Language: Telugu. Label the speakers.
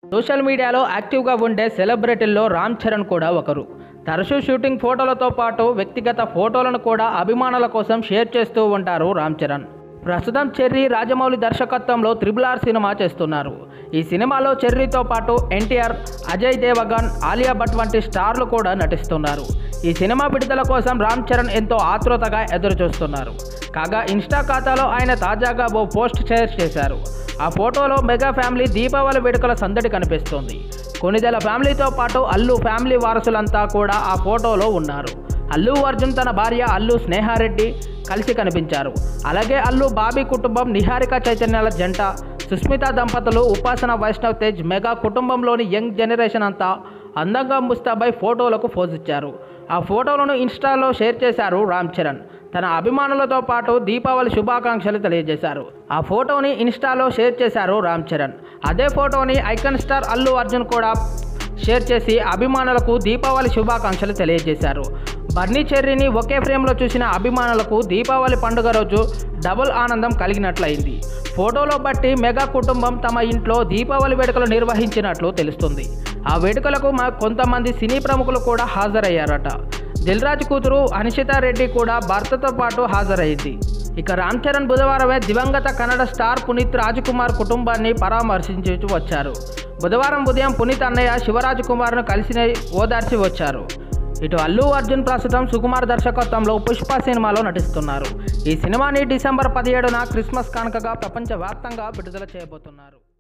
Speaker 1: సోషల్ మీడియాలో యాక్టివ్గా ఉండే సెలబ్రిటీల్లో రామ్ చరణ్ కూడా ఒకరు తరచూ షూటింగ్ ఫోటోలతో పాటు వ్యక్తిగత ఫోటోలను కూడా అభిమానుల కోసం షేర్ చేస్తూ ఉంటారు రామ్ చరణ్ ప్రస్తుతం చెర్రీ రాజమౌళి దర్శకత్వంలో త్రిబుల్ ఆర్ సినిమా చేస్తున్నారు ఈ సినిమాలో చెర్రీతో పాటు ఎన్టీఆర్ అజయ్ దేవగన్ ఆలియా భట్ వంటి స్టార్లు కూడా నటిస్తున్నారు ఈ సినిమా విడుదల కోసం రామ్ చరణ్ ఎంతో ఆతృతగా ఎదురు చూస్తున్నారు కాగా ఇన్స్టా ఖాతాలో ఆయన తాజాగా ఓ పోస్ట్ షేర్ చేశారు ఆ ఫోటోలో మెగా ఫ్యామిలీ దీపావళి వేడుకల సందడి కనిపిస్తోంది కొనిదెల ఫ్యామిలీతో పాటు అల్లు ఫ్యామిలీ వారసులంతా కూడా ఆ ఫోటోలో ఉన్నారు అల్లు అర్జున్ తన భార్య అల్లు స్నేహారెడ్డి కలిసి కనిపించారు అలాగే అల్లు బాబీ కుటుంబం నిహారిక చైతన్యాల జంట సుస్మిత దంపతులు ఉపాసన వైష్ణవ్ తేజ్ మెగా కుటుంబంలోని యంగ్ జనరేషన్ అంతా అందంగా ముస్తాబై ఫోటోలకు పోజ్ ఇచ్చారు ఆ ఫోటోలను ఇన్స్టాలో షేర్ చేశారు రామ్ చరణ్ తన అభిమానులతో పాటు దీపావళి శుభాకాంక్షలు తెలియజేశారు ఆ ఫోటోని ఇన్స్టాలో షేర్ చేశారు రామ్ చరణ్ అదే ఫోటోని ఐకన్ స్టార్ అల్లు అర్జున్ కూడా షేర్ చేసి అభిమానులకు దీపావళి శుభాకాంక్షలు తెలియజేశారు బర్నీ చెర్రీని ఒకే ఫ్రేమ్లో చూసిన అభిమానులకు దీపావళి పండుగ రోజు డబుల్ ఆనందం కలిగినట్లయింది ఫోటోలో బట్టి మెగా కుటుంబం తమ ఇంట్లో దీపావళి వేడుకలు నిర్వహించినట్లు తెలుస్తుంది ఆ వేడుకలకు మా కొంతమంది సినీ ప్రముఖులు కూడా హాజరయ్యారట దిల్రాజ్ కూతురు రెడ్డి కూడా భర్తతో పాటు హాజరైంది ఇక రామ్ చరణ్ బుధవారమే దివంగత కన్నడ స్టార్ పునీత్ రాజ్కుమార్ కుటుంబాన్ని పరామర్శించి వచ్చారు బుధవారం ఉదయం పునీత్ అన్నయ్య శివరాజ్ కుమార్ను కలిసి ఓదార్చి వచ్చారు ఇటు అల్లు అర్జున్ ప్రస్తుతం సుకుమార్ దర్శకత్వంలో పుష్ప సినిమాలో నటిస్తున్నారు ఈ సినిమాని డిసెంబర్ పదిహేడున క్రిస్మస్ కానుకగా ప్రపంచవ్యాప్తంగా విడుదల చేయబోతున్నారు